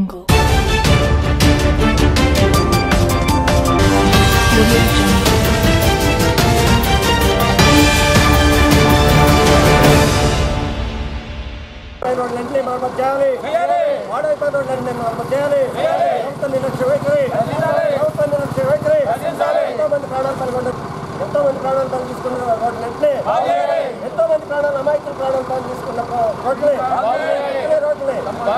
Jungle. Audio Jungle. రోడ్లన్నీ మరమ్మతు చేయాలి వాడైపోయిన రోడ్లన్నీ మరమ్మతు చేయాలి ప్రభుత్వ నిర్లక్ష్య వైఖరి ప్రభుత్వ నిర్లక్ష్య వైఖరి ఎంతో మంది ప్రాణాలు పలుకొండ ఎంతో మంది ప్రాణాలు పని తీసుకున్న రోడ్లన్నీ ఎంతో మంది ప్రాణాలు అమాయకుల ప్రాణాలు పని తీసుకున్న రోడ్లే ఇదే రోడ్లే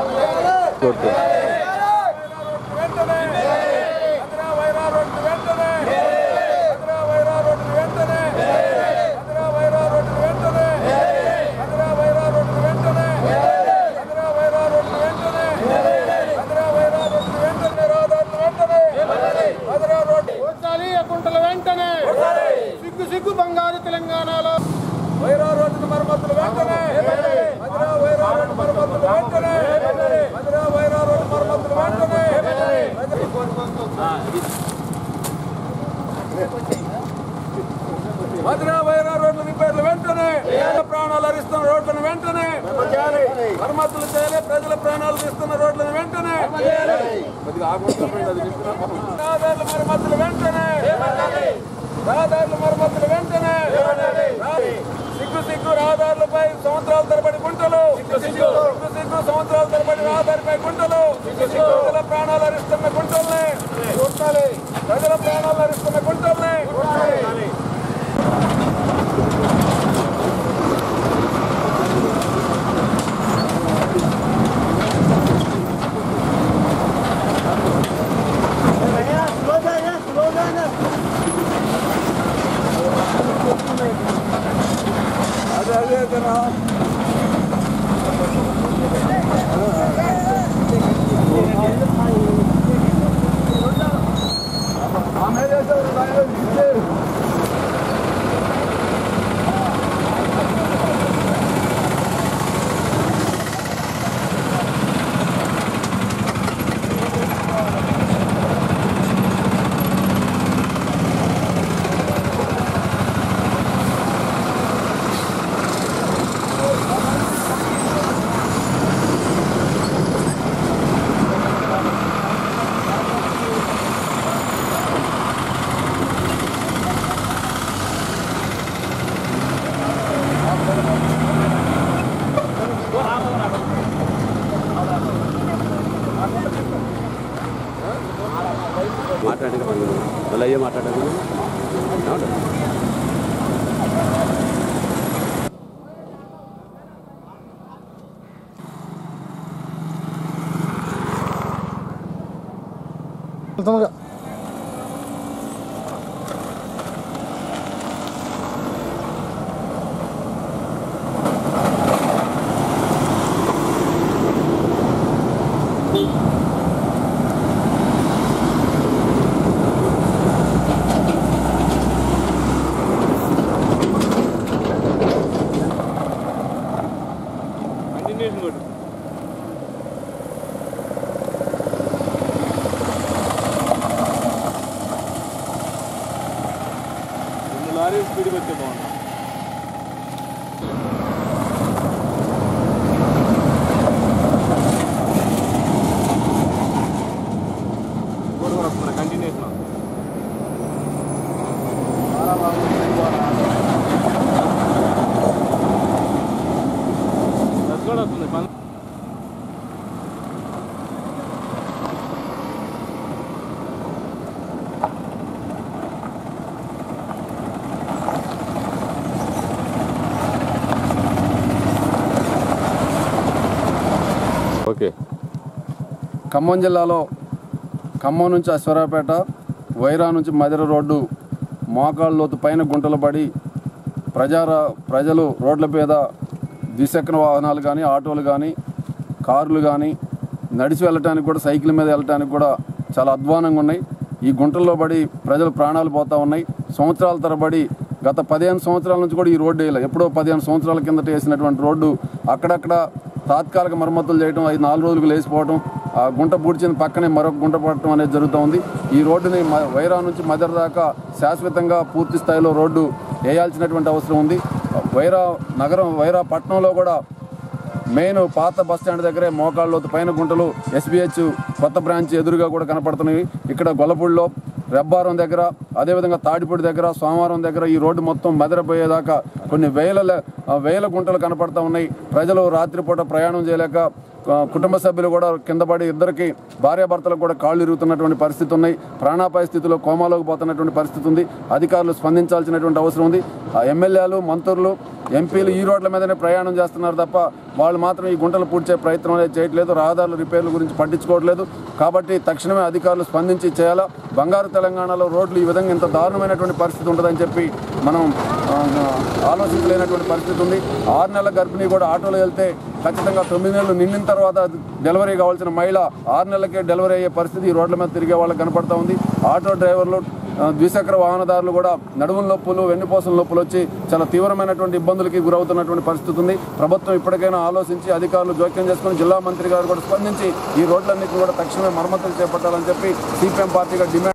కుంటల వెంటనే సిగ్గు సిగ్గు బంగారు తెలంగాణలో వైరా రోడ్డు మరమ్మతులు వెంటనే మధురా వైరా రోడ్డు మరమ్మతులు వెంటనే మధురా వైరా రోడ్డు మరమ్మతులు వెంటనే మధురా వైరా రోడ్ల రిపేర్లు వెంటనే ప్రాణాలు అరిస్తున్న రోడ్లను వెంటనే మరమ్మతులు చేయాలి ప్రజల ప్రాణాలు తీస్తున్న రోడ్లను వెంటనే కొద్దిగా ఆగమని చెప్పండి, అది చెప్తున్నా. రహదారుల మరమ్మతులు వెంటనే రహదారుల మరమ్మతులు వెంటనే సిగ్గు సిగ్గు రహదారులపై సంవత్సరాల తరబడి గుంటలు సిగ్గు సిగ్గు సంవత్సరాల తరబడి రహదారిపై గుంటలు ప్రజల ప్రాణాలు అరిస్తున్న గుంటల్ని కొట్టాలి ప్రజల ప్రాణాలు అరిస్తున్న గుంటల్ని కొట్టాలి అదే అదే కదా మాట్లాడక మళ్ళీ అయ్యే మాట్లాడక లారీ స్పీడ్ వచ్చే బాగుంది కంటిన్యూషన్ కూడా వస్తుంది పని ఓకే ఖమ్మం జిల్లాలో ఖమ్మం నుంచి అశ్వరాపేట వైరా నుంచి మదిర రోడ్డు మోకాళ్ళ లోతు పైన గుంటలు పడి ప్రజార ప్రజలు రోడ్ల మీద ద్విచక్ర వాహనాలు కానీ ఆటోలు కానీ కార్లు కానీ నడిచి వెళ్ళటానికి కూడా సైకిల్ మీద వెళ్ళటానికి కూడా చాలా అధ్వానంగా ఉన్నాయి ఈ గుంటల్లో పడి ప్రజలు ప్రాణాలు పోతా ఉన్నాయి సంవత్సరాల తరబడి గత పదిహేను సంవత్సరాల నుంచి కూడా ఈ రోడ్డు వేయలే ఎప్పుడో పదిహేను సంవత్సరాల కిందట వేసినటువంటి రోడ్డు అక్కడక్కడ తాత్కాలిక మరమ్మతులు చేయడం ఐదు నాలుగు రోజులకు లేచిపోవడం ఆ గుంట పూడ్చిన పక్కనే మరొక గుంట పడటం అనేది జరుగుతూ ఉంది ఈ రోడ్డుని మ- వైరా నుంచి మదర్ దాకా శాశ్వతంగా పూర్తి స్థాయిలో రోడ్డు వేయాల్సినటువంటి అవసరం ఉంది వైరా నగరం వైరా పట్టణంలో కూడా మెయిన్ పాత బస్ స్టాండ్ దగ్గరే మోకాళ్ళలోతు పైన గుంటలు ఎస్బీహెచ్ కొత్త బ్రాంచ్ ఎదురుగా కూడా కనపడుతున్నాయి ఇక్కడ గొల్లపూడిలో రెబ్బారం దగ్గర అదేవిధంగా తాడిపూడి దగ్గర సోమవారం దగ్గర ఈ రోడ్డు మొత్తం మదిరపోయేదాకా కొన్ని వేల లె- ఆ వేల గుంటలు కనపడతా ఉన్నాయి ప్రజలు రాత్రిపూట ప్రయాణం చేయలేక ఆ, కుటుంబ సభ్యులు కూడా కింద పడి ఇద్దరికి భార్యాభర్తలకు కూడా కాళ్ళు ఇరుగుతున్నటువంటి పరిస్థితి ఉన్నాయి ప్రాణాపాయ స్థితిలో కోమాలోకి పోతున్నటువంటి పరిస్థితి ఉంది అధికారులు స్పందించాల్సినటువంటి అవసరం ఉంది ఆ ఎమ్మెల్యేలు మంత్రులు ఎంపీలు ఈ రోడ్ల మీదనే ప్రయాణం చేస్తున్నారు తప్ప వాళ్ళు మాత్రం ఈ గుంటలు పూడ్చే ప్రయత్నం అనేది చేయట్లేదు రహదారుల రిపేర్ల గురించి పట్టించుకోవట్లేదు కాబట్టి తక్షణమే అధికారులు స్పందించి చేయాలా బంగారు తెలంగాణలో రోడ్లు ఈ విధంగా ఇంత దారుణమైనటువంటి పరిస్థితి ఉంటుందని చెప్పి మనం ఆ, ఆలోచించలేనటువంటి పరిస్థితి ఉంది ఆరు నెలల గర్భిణీ కూడా ఆటోలో వెళ్తే ఖచ్చితంగా తొమ్మిది నెలలు నిండిన తర్వాత డెలివరీ కావాల్సిన మహిళ ఆరు నెలలకే డెలివరీ అయ్యే పరిస్థితి ఈ రోడ్ల మీద తిరిగే వాళ్ళకి కనపడతా ఉంది ఆటో డ్రైవర్లు ఆ, ద్విచక్ర వాహనదారులు కూడా నడుముల నొప్పులు వెన్నుపూసల నొప్పులు వచ్చి చాలా తీవ్రమైనటువంటి ఇబ్బందులకి గురవుతున్నటువంటి పరిస్థితి ఉంది ప్రభుత్వం ఇప్పటికైనా ఆలోచించి అధికారులు జోక్యం చేసుకుని జిల్లా మంత్రి గారు కూడా స్పందించి ఈ రోడ్లన్నింటినీ కూడా తక్షణమే మరమ్మతులు చేపట్టాలని చెప్పి సిపిఎం పార్టీగా డిమాండ్